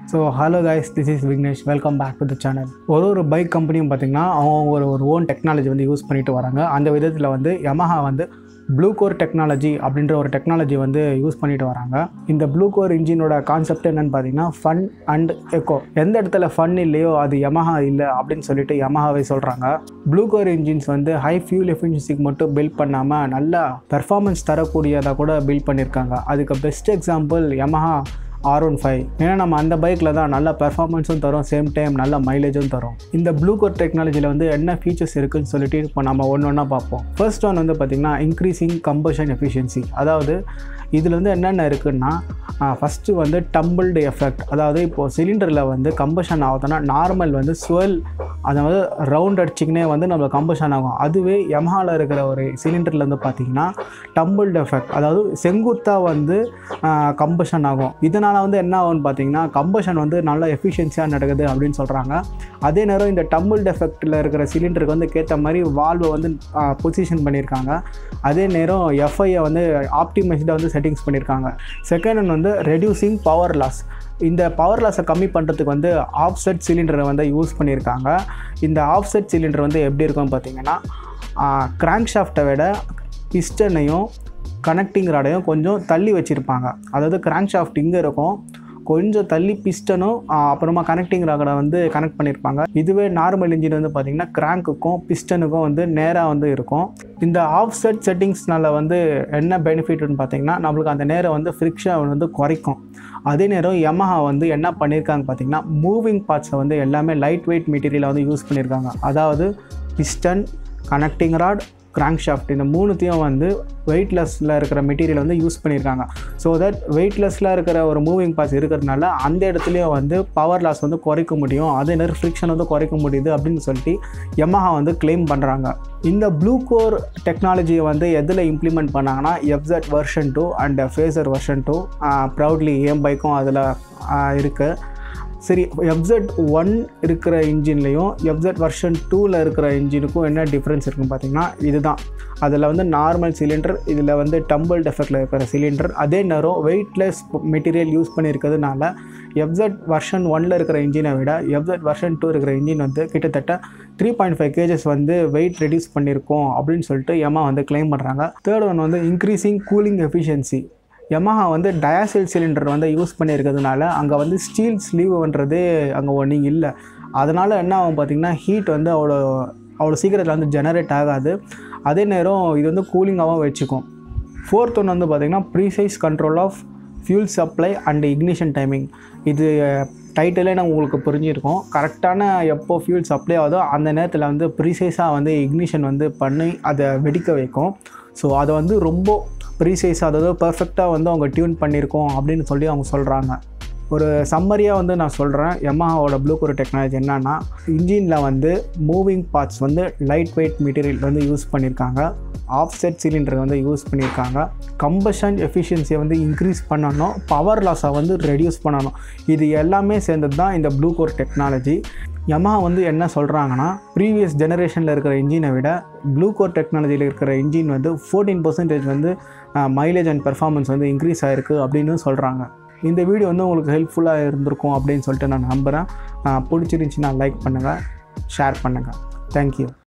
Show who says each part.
Speaker 1: so hello guys this is Vignesh welcome back to the channel ஒரு ஒரு bike கம்பெனியும் பார்த்திங்கன்னா அவங்க ஒரு ஒரு ஓன் டெக்னாலஜி வந்து யூஸ் பண்ணிட்டு வராங்க அந்த விதத்தில் வந்து Yamaha வந்து ப்ளூ கோர் டெக்னாலஜி அப்படின்ற ஒரு டெக்னாலஜி வந்து யூஸ் பண்ணிட்டு வராங்க இந்த ப்ளூ கோர் இன்ஜினோட கான்செப்ட் என்னன்னு பார்த்தீங்கன்னா ஃபன் அண்ட் எக்கோ எந்த இடத்துல ஃபன் இல்லையோ அது Yamaha இல்லை அப்படின்னு சொல்லிட்டு Yamahaவே சொல்கிறாங்க ப்ளூ கோர் இன்ஜின்ஸ் வந்து ஹை ஃபியூல் எஃபிஷியன்சிக்கு மட்டும் பில்ட் பண்ணாமல் நல்லா பெர்ஃபார்மன்ஸ் தரக்கூடியதாக கூட பில்ட் பண்ணியிருக்காங்க அதுக்கு best example Yamaha R one five ஏன்னா நம்ம அந்த பைக்கில் தான் நல்ல பெர்ஃபார்மன்ஸும் தரும் சேம் டைம் நல்ல மைலேஜும் தரும் இந்த ப்ளூ கோர் டெக்னாலஜியில் வந்து என்ன ஃபீச்சர்ஸ் இருக்குன்னு சொல்லிட்டு இப்போ நம்ம ஒன்று ஒன்றா பார்ப்போம் ஃபர்ஸ்ட் ஒன் வந்து பார்த்திங்கன்னா இன்க்ரீசிங் கம்பஷன் எஃபிஷியன்சி அதாவது இதில் வந்து என்னென்ன இருக்குன்னா ஃபஸ்ட்டு வந்து டம்பிள்டு எஃபெக்ட் அதாவது இப்போது சிலிண்டரில் வந்து கம்பஷன் ஆகுதுன்னா நார்மல் வந்து ஸ்வெல் அதாவது ரவுண்ட் அடிச்சிங்கனே வந்து நம்ம கம்பஷன் ஆகும் அதுவே எமஹாவில் இருக்கிற ஒரு சிலிண்டரில் வந்து பார்த்திங்கன்னா டம்பிள்டு எஃபெக்ட் அதாவது செங்குத்தாக வந்து கம்பஷன் ஆகும் இதனால் வந்து என்ன ஆகும்னு பார்த்தீங்கன்னா கம்பஷன் வந்து நல்லா எஃபிஷியன்சியாக நடக்குது அப்படின்னு சொல்கிறாங்க அதே நேரம் இந்த டம்பிள்டு எஃபெக்டில் இருக்கிற சிலிண்டருக்கு வந்து கேட்ட மாதிரி வால்வை வந்து பொசிஷன் பண்ணியிருக்காங்க அதே நேரம் எஃப்ஐயை வந்து ஆப்டிமைஸ்டாக வந்து செட்டிங்ஸ் பண்ணியிருக்காங்க செகண்ட் ஒன் வந்து ரெடியூசிங் பவர் லாஸ் இந்த பவர் லாஸை கம்மி பண்ணுறதுக்கு வந்து ஆஃப்செட் சிலிண்டரை வந்து யூஸ் பண்ணியிருக்காங்க இந்த ஆஃப்செட் சிலிண்டர் வந்து எப்படி இருக்கும்னு பார்த்தீங்கன்னா கிராங்க் ஷாஃப்டை விட பிஸ்டனையும் கனெக்டிங் ராடையும் கொஞ்சம் தள்ளி வச்சுருப்பாங்க அதாவது கிராங்க் ஷாஃப்ட் இங்கே இருக்கும் கொஞ்சம் தள்ளி பிஸ்டனும் அப்புறமா கனெக்டிங் ராகடை வந்து கனெக்ட் பண்ணியிருப்பாங்க இதுவே நார்மல் இன்ஜின் வந்து பார்த்திங்கன்னா கிராங்க்குக்கும் பிஸ்டனுக்கும் வந்து நேராக வந்து இருக்கும் இந்த ஆஃப் செட் செட்டிங்ஸ்னால வந்து என்ன பெனிஃபிட்னு பார்த்தீங்கன்னா நம்மளுக்கு அந்த நேரம் வந்து ஃப்ரிக்ஷன் வந்து குறைக்கும் அதே நேரம் Yamaha வந்து என்ன பண்ணியிருக்காங்க பார்த்தீங்கன்னா மூவிங் பார்ட்ஸை வந்து எல்லாமே லைட் வெயிட் மெட்டீரியலை வந்து யூஸ் பண்ணியிருக்காங்க அதாவது piston connecting rod crankshaft இந்த மூணுத்தையும் வந்து வெயிட்லெஸ்ஸில் இருக்கிற மெட்டீரியல் வந்து யூஸ் பண்ணியிருக்காங்க ஸோ தட் வெயிட்லெஸ்ஸில் இருக்கிற ஒரு மூவிங் பார்ட்ஸ் இருக்கிறதுனால அந்த இடத்துலையும் வந்து பவர் லாஸ் வந்து குறைக்க முடியும் அதே நேரம் ஃப்ரிக்ஷன் வந்து குறைக்க முடியுது அப்படின்னு சொல்லிட்டு Yamaha வந்து கிளைம் பண்ணுறாங்க இந்த ப்ளூ கோர் டெக்னாலஜியை வந்து எதில் இம்ப்ளிமெண்ட் பண்ணாங்கன்னா offset version two and phaser version two proudly ஏம் பைக்கும் அதில் இருக்குது சரி எஃப்செட் ஒன் இருக்கிற இன்ஜின்லேயும் எஃப்செட் வெர்ஷன் டூவில் இருக்கிற இன்ஜினுக்கும் என்ன டிஃப்ரென்ஸ் இருக்குன்னு பார்த்தீங்கன்னா இதுதான் அதில் வந்து நார்மல் சிலிண்டர் இதில் வந்து டம்பிள் எஃபெக்டில் இருக்கிற சிலிண்டர் அதே நேரம் வெயிட்லெஸ் மெட்டீரியல் யூஸ் பண்ணியிருக்கிறதுனால எஃப்செட் வெர்ஷன் ஒனில் இருக்கிற இன்ஜினை விட எஃப்செட் வெர்ஷன் டூ இருக்கிற இன்ஜின் வந்து கிட்டத்தட்ட த்ரீ பாயிண்ட் ஃபைவ் கேஜஸ் வந்து வெயிட் ரெடியூஸ் பண்ணியிருக்கோம் அப்படின்னு சொல்லிட்டு எமா வந்து கிளைம் பண்ணுறாங்க தேர்ட் ஒன் வந்து இன்க்ரீசிங் கூலிங் எஃபிஷியன்சி Yamaha வந்து டயாசில் சிலிண்டர் வந்து யூஸ் பண்ணியிருக்கிறதுனால அங்கே வந்து ஸ்டீல் ஸ்லீவ்ன்றதே அங்கே ஒன்றும் இல்லை அதனால் என்ன ஆகும் பார்த்திங்கன்னா ஹீட் வந்து அவ்வளோ அவ்வளோ சீக்கிரத்தில் வந்து ஜெனரேட் ஆகாது அதே நேரம் இது வந்து கூலிங்காகவும் வச்சுக்கும் ஃபோர்த் ஒன்று வந்து பார்த்திங்கன்னா precise control of fuel supply and ignition timing இது டைட்டிலே நான் உங்களுக்கு புரிஞ்சிருக்கும் கரெக்டான எப்போ ஃபியூல் சப்ளை ஆகுதோ அந்த நேரத்தில் வந்து ப்ரீசைஸாக வந்து இக்னிஷன் வந்து பண்ணி அதை வெடிக்க வைக்கும் ஸோ அதை வந்து ரொம்ப ப்ரீசைஸ் அதாவது பர்ஃபெக்டாக வந்து அவங்க டியூன் பண்ணியிருக்கோம் அப்படின்னு சொல்லி அவங்க சொல்கிறாங்க ஒரு சம்மரியாக வந்து நான் சொல்கிறேன் எம்மாவோட ப்ளூகோர் டெக்னாலஜி என்னன்னா இன்ஜினில் வந்து மூவிங் பார்ட்ஸ் வந்து லைட் வெயிட் மெட்டீரியல் வந்து யூஸ் பண்ணியிருக்காங்க ஆஃப்செட் சிலிண்டர் வந்து யூஸ் பண்ணியிருக்காங்க கம்பஷன் எஃபிஷியன்சியை வந்து இன்க்ரீஸ் பண்ணணும் பவர் லாஸை வந்து ரெடியூஸ் பண்ணணும் இது எல்லாமே சேர்ந்தது தான் இந்த ப்ளூகோர் டெக்னாலஜி Yamaha வந்து என்ன சொல்கிறாங்கன்னா ப்ரீவியஸ் ஜெனரேஷனில் இருக்கிற இன்ஜினை விட ப்ளூ கோர் டெக்னாலஜியில் இருக்கிற இன்ஜின் வந்து ஃபோர்டீன் பர்சன்டேஜ் வந்து மைலேஜ் அண்ட் பெர்ஃபார்மன்ஸ் வந்து இன்க்ரீஸ் ஆகிருக்கு அப்படின்னு சொல்கிறாங்க இந்த வீடியோ வந்து உங்களுக்கு ஹெல்ப்ஃபுல்லாக இருந்திருக்கும் அப்படின்னு சொல்லிட்டு நான் நம்புகிறேன் பிடிச்சிருந்துச்சின்னா லைக் பண்ணுங்கள் ஷேர் பண்ணுங்கள் தேங்க்யூ